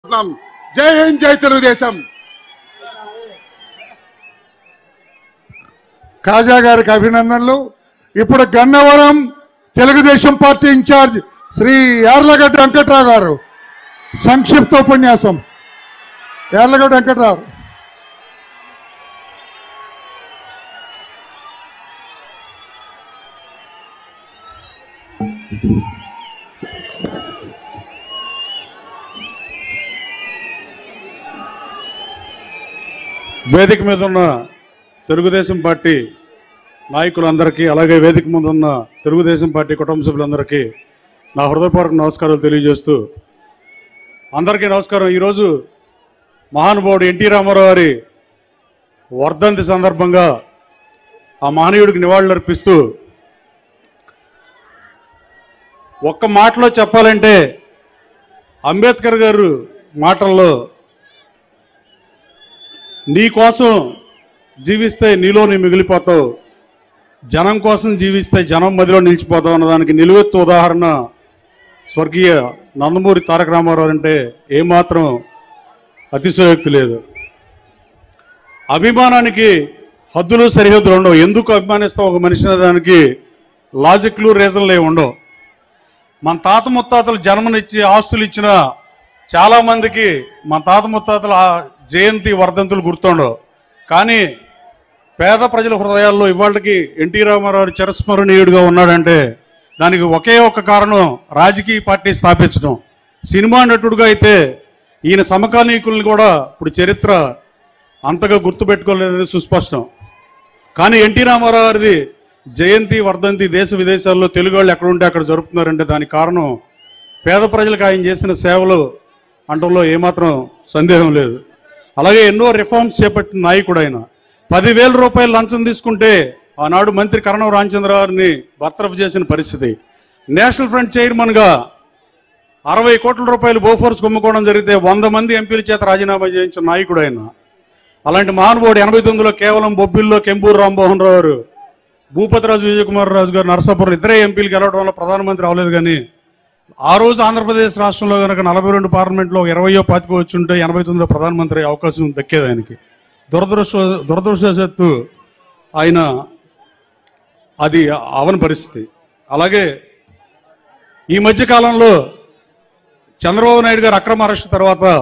చేస్తున్నాం జై హింద్ జై తెలుగుదేశం కాజా గారికి అభినందనలు ఇప్పుడు గన్నవరం తెలుగుదేశం పార్టీ ఇన్ఛార్జ్ శ్రీ యార్లగడ్డ వెంకట్రావు గారు సంక్షిప్త ఉపన్యాసం యార్లగడ్డ వెంకట్రావు వేదిక మీద ఉన్న తెలుగుదేశం పార్టీ నాయకులందరికీ అలాగే వేదిక మీద ఉన్న తెలుగుదేశం పార్టీ కుటుంబ సభ్యులందరికీ నా హృదయపూర్వక నమస్కారాలు తెలియజేస్తూ అందరికీ నమస్కారం ఈరోజు మహానుభావుడు ఎన్టీ రామారావు గారి వర్ధంతి సందర్భంగా ఆ మహనీయుడికి నివాళులర్పిస్తూ ఒక్క మాటలో చెప్పాలంటే అంబేద్కర్ గారు మాటల్లో నీ కోసం జీవిస్తే నీలో నీ మిగిలిపోతావు జనం కోసం జీవిస్తే జనం మదిలో నిలిచిపోతావు అన్నదానికి నిలువెత్తు ఉదాహరణ స్వర్గీయ నందమూరి తారక రామారావు అంటే ఏమాత్రం అతిశయోక్తి లేదు అభిమానానికి హద్దులు సరిహద్దులు ఉండవు ఎందుకు అభిమానిస్తాం ఒక మనిషి అనే దానికి లాజిక్లు రీజన్లు ఏమి ఉండవు మన తాత ముత్తాతలు జన్మనిచ్చి ఆస్తులు ఇచ్చిన చాలా మందికి మన తాత ముత్తాతల ఆ జయంతి వర్ధంతులు గుర్తుండవు కానీ పేద ప్రజల హృదయాల్లో ఇవాళకి ఎన్టీ రామారావు చిరస్మరణీయుడిగా ఉన్నాడంటే దానికి ఒకే ఒక కారణం రాజకీయ పార్టీ స్థాపించడం సినిమా నటుడుగా అయితే ఈయన సమకాలీకుల్ని కూడా ఇప్పుడు చరిత్ర అంతగా గుర్తుపెట్టుకోలేదని సుస్పష్టం కానీ ఎన్టీ రామారావు గారిది జయంతి వర్ధంతి దేశ విదేశాల్లో తెలుగు వాళ్ళు ఎక్కడుంటే అక్కడ జరుపుతున్నారంటే దానికి కారణం పేద ప్రజలకు ఆయన చేసిన సేవలు అంటంలో ఏమాత్రం సందేహం లేదు అలాగే ఎన్నో రిఫార్మ్స్ చేపట్టిన నాయకుడు ఆయన పదివేల రూపాయలు లంచం తీసుకుంటే ఆనాడు మంత్రి కరణం రామచంద్ర గారిని బర్తరఫ్ చేసిన పరిస్థితి నేషనల్ ఫ్రంట్ చైర్మన్గా అరవై కోట్ల రూపాయలు బోఫోర్స్ కుమ్ముకోవడం జరిగితే వంద మంది ఎంపీల చేత రాజీనామా చేయించిన నాయకుడు ఆయన అలాంటి మహానుభావుడు ఎనభై తొమ్మిదిలో కేవలం బొబ్బిల్లో కెంపూరు రామ్మోహన్ రావు గారు భూపతిరాజు విజయకుమార్ రాజు గారు నరసాపురం ఇద్దరే ఎంపీలు గెలవడం వల్ల ప్రధానమంత్రి అవ్వలేదు కానీ ఆ రోజు ఆంధ్రప్రదేశ్ రాష్ట్రంలో కనుక నలభై రెండు పార్లమెంట్లో ఇరవయో పాతికో వచ్చి ఉంటే ఎనభై తొమ్మిదిలో ప్రధానమంత్రి అయ్యే అవకాశం దక్కేది ఆయనకి దురదృష్ట దురదృష్టవశాత్తు ఆయన అది అవని పరిస్థితి అలాగే ఈ మధ్య కాలంలో చంద్రబాబు నాయుడు గారు అక్రమ అరెస్ట్ తర్వాత